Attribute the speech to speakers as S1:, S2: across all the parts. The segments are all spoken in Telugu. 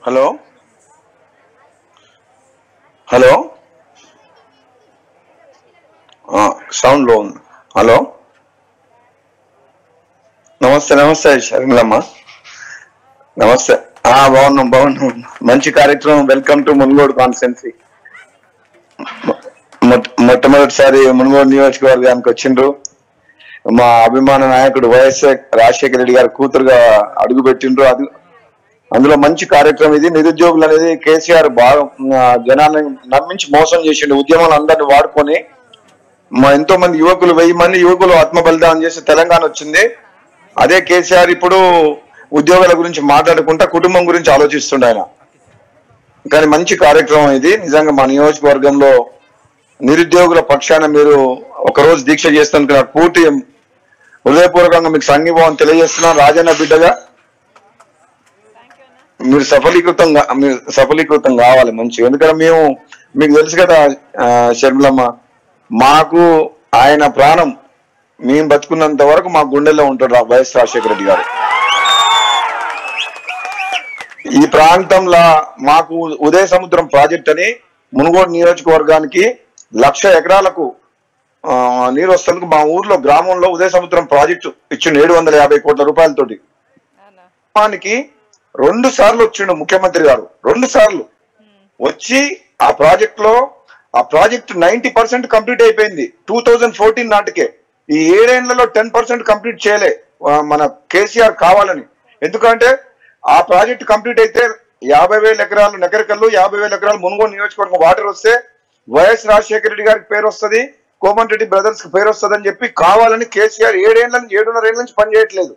S1: హలో హలో సౌండ్ లో ఉంది హలో నమస్తే నమస్తే షర్మిలమ్మ నమస్తే ఆ బాగున్నాం బాగున్నాం మంచి కార్యక్రమం వెల్కమ్ టు మున్గోడు కాన్స్టెన్సీ మొట్టమొదటిసారి మున్గోడు నియోజకవర్గానికి వచ్చిండ్రు మా అభిమాన నాయకుడు వైఎస్ రాజశేఖర రెడ్డి గారు కూతురుగా అడుగు పెట్టిండ్రు అది అందులో మంచి కార్యక్రమం ఇది నిరుద్యోగులు అనేది కేసీఆర్ బాగా ఆ, జనాన్ని నమ్మించి మోసం చేసిండు ఉద్యమాలు అందరిని వాడుకొని మా ఎంతో మంది యువకులు వెయ్యి మంది యువకులు ఆత్మ బలిదానం చేసి తెలంగాణ వచ్చింది అదే కేసీఆర్ ఇప్పుడు ఉద్యోగాల గురించి మాట్లాడుకుంటా కుటుంబం గురించి ఆలోచిస్తుండ ఆయన కానీ మంచి కార్యక్రమం ఇది నిజంగా మా నియోజకవర్గంలో నిరుద్యోగుల పక్షాన మీరు ఒక రోజు దీక్ష చేస్తున్నందుకు నాకు పూర్తి హృదయపూర్వకంగా మీకు సంఘీభావం తెలియజేస్తున్నాను రాజన్న బిడ్డగా మీరు సఫలీకృతం కా- మీరు సఫలీకృతం కావాలి మంచి ఎందుకంటే మేము మీకు తెలుసు కదా ఆ, షర్మిలమ్మ మాకు ఆయన ప్రాణం మేము బతుకున్నంత వరకు మా గుండెల్లో ఉంటాడు రా- వైఎస్ రాజశేఖర రెడ్డి గారు ఈ ప్రాంతంలో మాకు ఉదయ సముద్రం ప్రాజెక్ట్ అని మునుగోడు నియోజకవర్గానికి లక్ష ఎకరాలకు ఆ, నీరు వస్తుంది మా ఊర్లో గ్రామంలో ఉదయ సముద్రం ప్రాజెక్టు ఇచ్చిండు ఏడు వందల యాభై కోట్ల రూపాయలతోటి
S2: అవునా
S1: గ్రామానికి రెండు సార్లు వచ్చిండు ముఖ్యమంత్రి గారు రెండు సార్లు వచ్చి ఆ ప్రాజెక్ట్ లో ఆ ప్రాజెక్ట్ నైన్టీ పర్సెంట్ కంప్లీట్ అయిపోయింది టూ థౌజండ్ ఫోర్టీన్ నాటికే ఈ ఏడేళ్లలో టెన్ పర్సెంట్ కంప్లీట్ చేయలే ఆ, మన కేసీఆర్ కావాలని ఎందుకంటే ఆ ప్రాజెక్ట్ కంప్లీట్ అయితే యాభై వేల ఎకరాలు నగరికల్లు యాభై వేల ఎకరాలు మునుగోడు నియోజకవర్గం వాటర్ వస్తే వైఎస్ రాజశేఖర రెడ్డి గారికి పేరు వస్తుంది కోమన్ రెడ్డి బ్రదర్స్ కి పేరు వస్తుంది అని చెప్పి కావాలని కేసీఆర్ ఏడేళ్ల నుంచి ఏడున్నర ఏళ్ళ నుంచి పనిచేయట్లేదు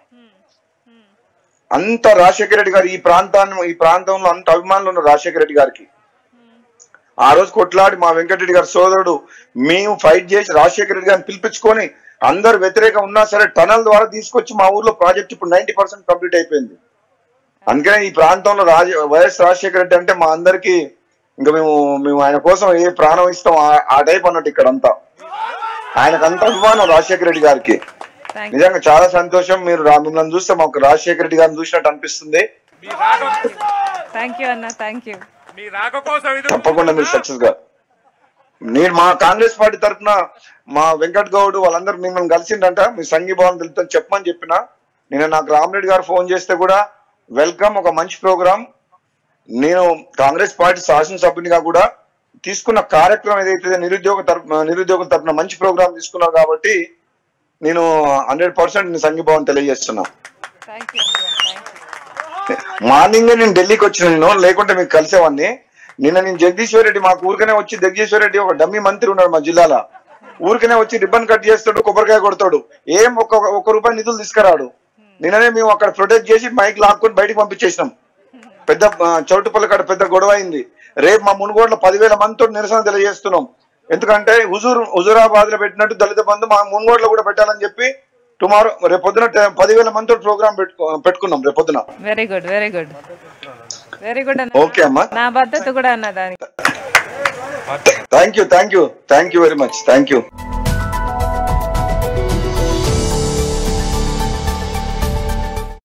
S1: అంత రాజశేఖర రెడ్డి గారు ఈ ప్రాంతాన్ని ఈ ప్రాంతంలో అంత అభిమానులు ఉన్న రాజశేఖర రెడ్డి గారికి ఆ రోజు కొట్లాడి మా వెంకటరెడ్డి గారి సోదరుడు మేము ఫైట్ చేసి రాజశేఖర రెడ్డి గారిని పిలిపించుకొని అందరు వ్యతిరేకం ఉన్నా సరే టనల్ ద్వారా తీసుకొచ్చి మా ఊర్లో ప్రాజెక్ట్ ఇప్పుడు నైన్టీ పర్సెంట్ కంప్లీట్ అయిపోయింది అందుకనే ఈ ప్రాంతంలో రాజ వైఎస్ రాజశేఖర రెడ్డి అంటే మా అందరికి ఇంకా మేము మేము ఆయన కోసం ఏ ప్రాణం ఇస్తాం ఆ- ఆ టైప్ అన్నట్టు ఇక్కడ అంతా ఆయనకు అంత అభిమానం రాజశేఖర రెడ్డి గారికి
S2: థ్యాంక్
S1: నిజంగా చాలా సంతోషం మీరు రా- మిమ్మల్ని చూస్తే మాకు రాజశేఖర రెడ్డి గారిని చూసినట్టు అనిపిస్తుంది
S3: మీ రాక
S2: థ్యాంక్ యూ అన్న థ్యాంక్ యూ
S3: మీ రాక కోసం ఎదురు
S1: తప్పకుండా మీరు సక్సెస్ గా నేను మా కాంగ్రెస్ పార్టీ తరఫున మా వెంకట్ గౌడ్ వాళ్ళందరూ మిమ్మల్ని కలిసిండంట మీ సంఘీభావం తెలుపుతాను చెప్పమని చెప్పిన నేను నాకు రామరెడ్డి గారు ఫోన్ చేస్తే కూడా వెల్కమ్ ఒక మంచి ప్రోగ్రామ్ నేను కాంగ్రెస్ పార్టీ శాసనసభ్యునిగా కూడా తీసుకున్న కార్యక్రమం ఏదైతే నిరుద్యోగ తరపు నిరుద్యోగుల తరపున మంచి ప్రోగ్రామ్ తీసుకున్నావు కాబట్టి నేను హండ్రెడ్ పర్సెంట్ సంఘీభావం తెలియజేస్తున్నా
S2: thank you thank you
S1: morning నేను ఢిల్లీకి వచ్చిన నేను లేకుంటే మీకు కలిసేవాడిని నిన్న నేను జగదీశ్వర్ రెడ్డి మాకు ఊరికనే వచ్చి జగదీశ్వర్ రెడ్డి ఒక డమ్మీ మంత్రి ఉన్నాడు మా జిల్లాలో ఊరికనే వచ్చి రిబ్బన్ కట్ చేస్తాడు కొబ్బరికాయ కొడతాడు ఏం ఒక ఒక రూపాయి నిధులు తీసుకురాడు నిన్ననే మేము అక్కడ ప్రొటెక్ట్ చేసి మైక్ లాక్కొని బయటికి పంపించేసినాం పెద్ద ఆ, చౌటుపల్లి కాడ పెద్ద గొడవ అయింది రేపు మా మునుగోడులో పదివేల మందితో నిరసన తెలియజేస్తున్నాం ఎందుకంటే హుజూర్ హుజూరాబాద్ లో పెట్టినట్టు దళిత బంధు మా మునుగోడులో కూడా పెట్టాలని చెప్పి టుమారో రేపు పొద్దున టె- పదివేల మందితో ప్రోగ్రామ్ పెట్టుకో పెట్టుకున్నాం రేపు పొద్దున
S2: very good very good very good అన్న
S1: ఓకే అమ్మా
S2: నా భద్రత కూడా అన్న దానికి
S1: thank you thank you thank you very much thank you